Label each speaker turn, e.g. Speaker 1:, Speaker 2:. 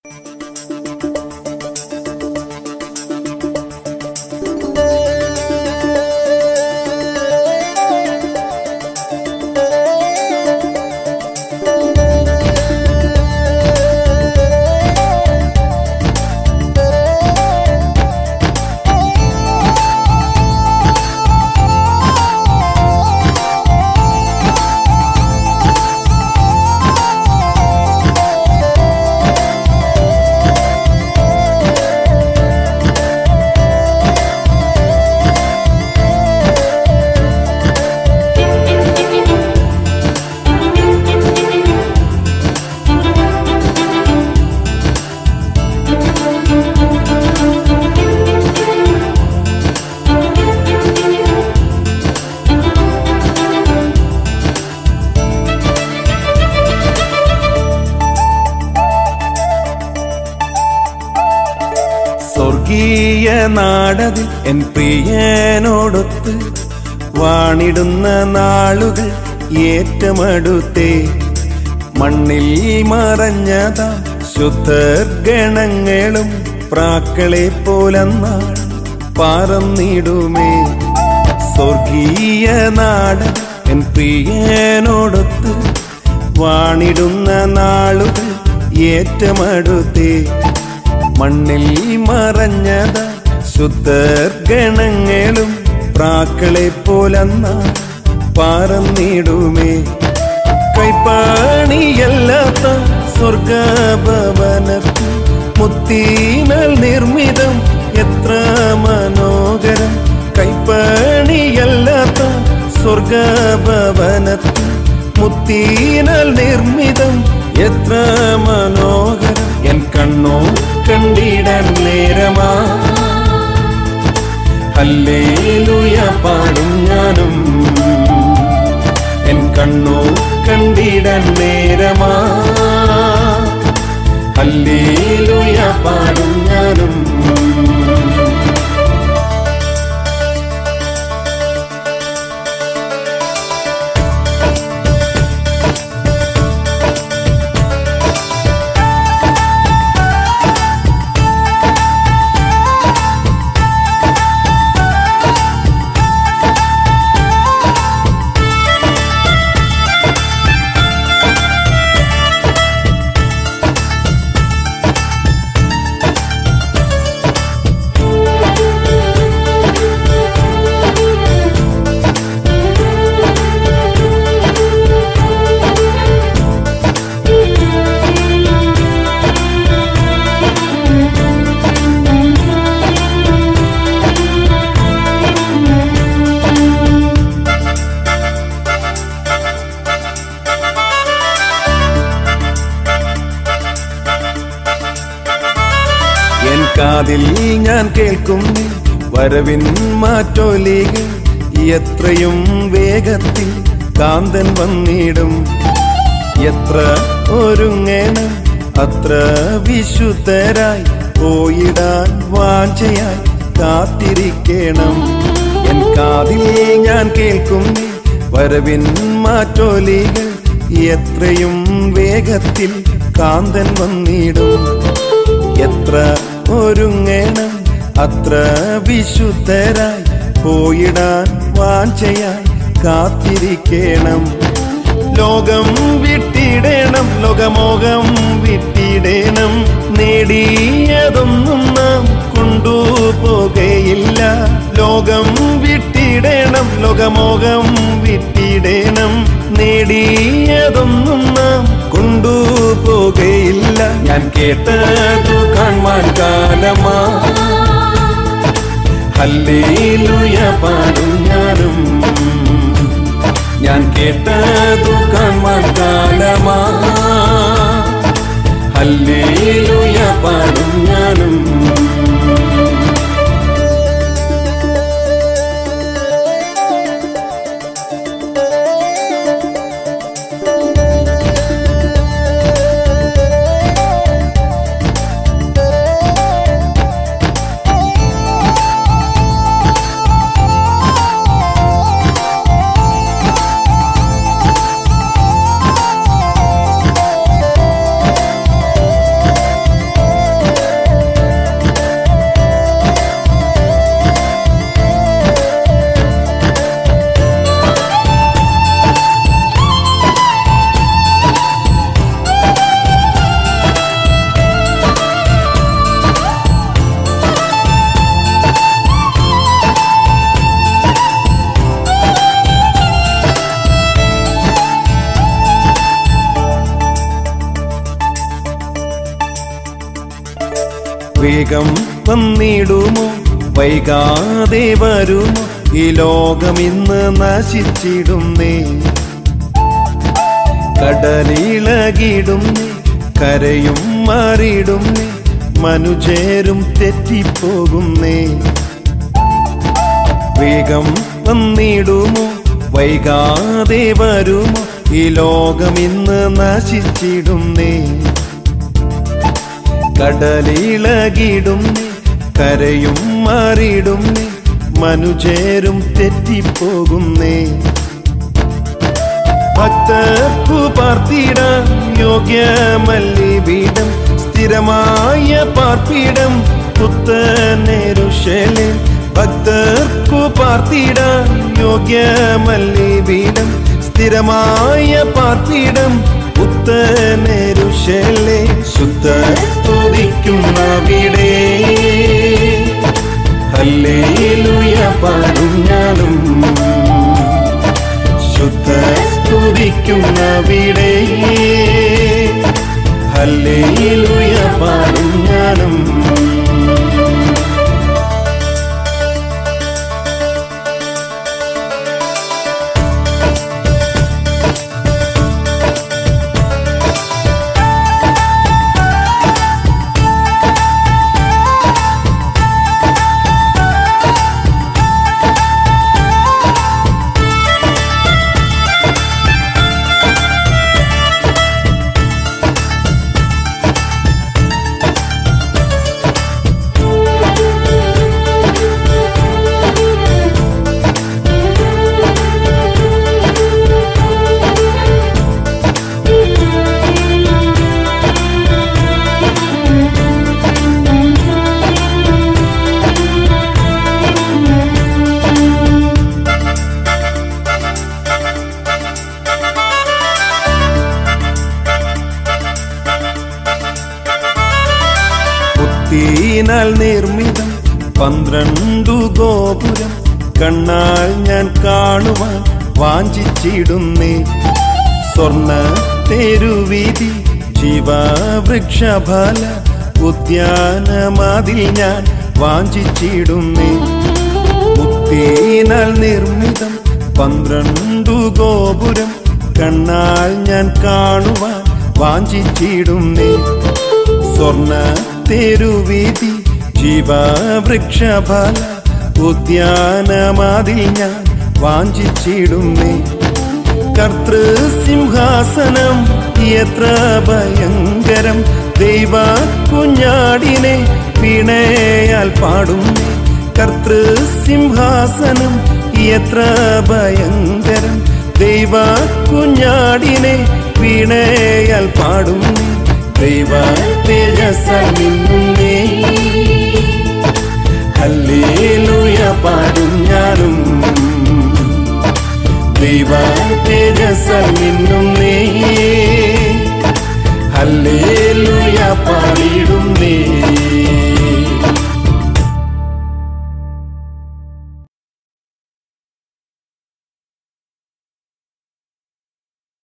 Speaker 1: സ്വർഗീയ നാടതിൽ എൻ പ്രിയനോടൊത്ത് വാണിടുന്ന നാളുകൾ ഏറ്റമടുത്തേ മണ്ണിൽ മറഞ്ഞതാ ശുദ്ധഗണങ്ങളും പ്രാക്കളെ പോലന്നാൾ പറന്നിടുമേ സ്വർഗീയ നാട് എൻ പ്രിയനോടൊത്ത് വാണിടുന്ന നാളുകൾ ഏറ്റമടുത്തേ മണ്ണിൽ മറഞ്ഞത ശുദ്ധഗണങ്ങളും പ്രാക്കളെ പോലന്ന പറന്നിടുമേ കൈപ്പാണിയല്ലാത്ത സ്വർഗഭവനത്തിൽ മുത്തീനൽ നിർമ്മിതം എത്ര മനോഹരം കൈപ്പണിയല്ലാത്ത സ്വർഗഭവനത്തിൽ മുത്തീനൽ നിർമ്മിതം എത്ര മനോഹരം എൻ കണ്ണോ കണ്ടിടാൻ നേരമാ ഹല്ലേലൂയ പാടും ഞാനും എൻ കണ്ണോ കണ്ടിടാൻ നേരമാ ഹല്ലേലൂയ പാടും ഞാനും എൻ കാതിൽ ഞാൻ കേൾക്കും വരവിൻ മാറ്റോലികൾ എത്രയും വേഗത്തിൽ കാന്തൻ വന്നിടും എത്ര ഒരുങ്ങണം അത്ര വിശുദ്ധരായി പോയിടാൻ വാഞ്ചയായി കാത്തിരിക്കണം എൻ കാതിൽ ഞാൻ കേൾക്കും വരവിൻ മാറ്റോലികൾ എത്രയും വേഗത്തിൽ കാന്തൻ വന്നിടും എത്ര ഒരുങ്ങണം അത്ര വിശുദ്ധരായി പോയിടാൻ വാഞ്ചയായി കാത്തിരിക്കണം ലോകം വിട്ടിടണം ലോകമോഹം വിട്ടിടണം നേടിയതൊന്നും നാം കൊണ്ടുപോകയില്ല ലോകം വിട്ടിടണം ലോകമോഹം വിട്ടിടണം നേടിയതൊന്നും നാം കൊണ്ടുപോകയില്ല ഞാൻ കേട്ടതു കാണാൻ കാലമാ ഹല്ലേലൂയ പാടും ഞാനും ഞാൻ കേട്ടതു കാണാൻ കാലമാ ഹല്ലേലൂയ പാടും ഞാനും വേഗം വന്നിടുമോ വൈകാതെ വരുമോ ഈ ലോകം ഇന്ന് നശിച്ചിടുന്നേ കടലിളകിടുന്നേ കരയും മാറിയിടുന്നേ മനുജേരും തെറ്റിപ്പോകുന്നേ വേഗം വന്നിടുമോ വൈകാതെ വരുമോ ഈ ലോകം ഇന്ന് നശിച്ചിടുന്നേ കടലിളകിടുന്നേ കരയും മാറിയിടുന്നേ മനുജേരും തെറ്റിപ്പോകുന്നേ ഭക്തർക്കു പാർത്തിടാൻ യോഗ്യമല്ലി പീഠം സ്ഥിരമായ പാർപ്പിടം പുത്തനെരുശലേം ഭക്തർക്കു പാർത്തിടാൻ യോഗ്യമല്ലി പീഠം സ്ഥിരമായ പാർപ്പിടം പുത്തനെരുശലേ ശുദ്ധ സ്തുതിക്കുന്ന വീടേ ഹല്ലേലൂയ പാടും ഞാനും ശുദ്ധ സ്തുതിക്കുന്ന വീടേ ഹല്ലേലൂയ പാടും ഞാനും മുത്തീനാൽ നിർമ്മിതം പന്ത്രണ്ടു ഗോപുരം കണ്ണാൽ ഞാൻ കാണുവാൻ വാഞ്ചിച്ചിടുന്നേ സ്വർണ്ണ തെരുവീതി ജീവവൃക്ഷഫല ഉദ്യാനമതിൽ ഞാൻ വാഞ്ചിച്ചിടുന്നേ മുത്തീനാൽ നിർമ്മിതം പന്ത്രണ്ടു ഗോപുരം കണ്ണാൽ ഞാൻ കാണുവാൻ വാഞ്ചിച്ചിടുന്നേ സ്വർണ്ണ തെരുവീതി ജീവവൃക്ഷഫല ഉദ്യാനമതിൽ ഞാൻ വാഞ്ചിച്ചിടുന്നേ കർത്തൃസിംഹാസനം എത്ര ഭയങ്കരം ദൈവ കുഞ്ഞാടിനെ വീണയാൽ പാടുന്നേ കർത്തൃസിംഹാസനം എത്ര ഭയങ്കരം ദൈവ കുഞ്ഞാടിനെ വീണയാൽ പാടുന്നേ ദൈവ തേജസ്സാൽ നിന്നുന്നേ ഹല്ലേലൂയ പാടും ഞാനും ദൈവ തേജസ്സാൽ നിന്നുന്നേ ഹല്ലേലൂയ പാടിടുന്നേ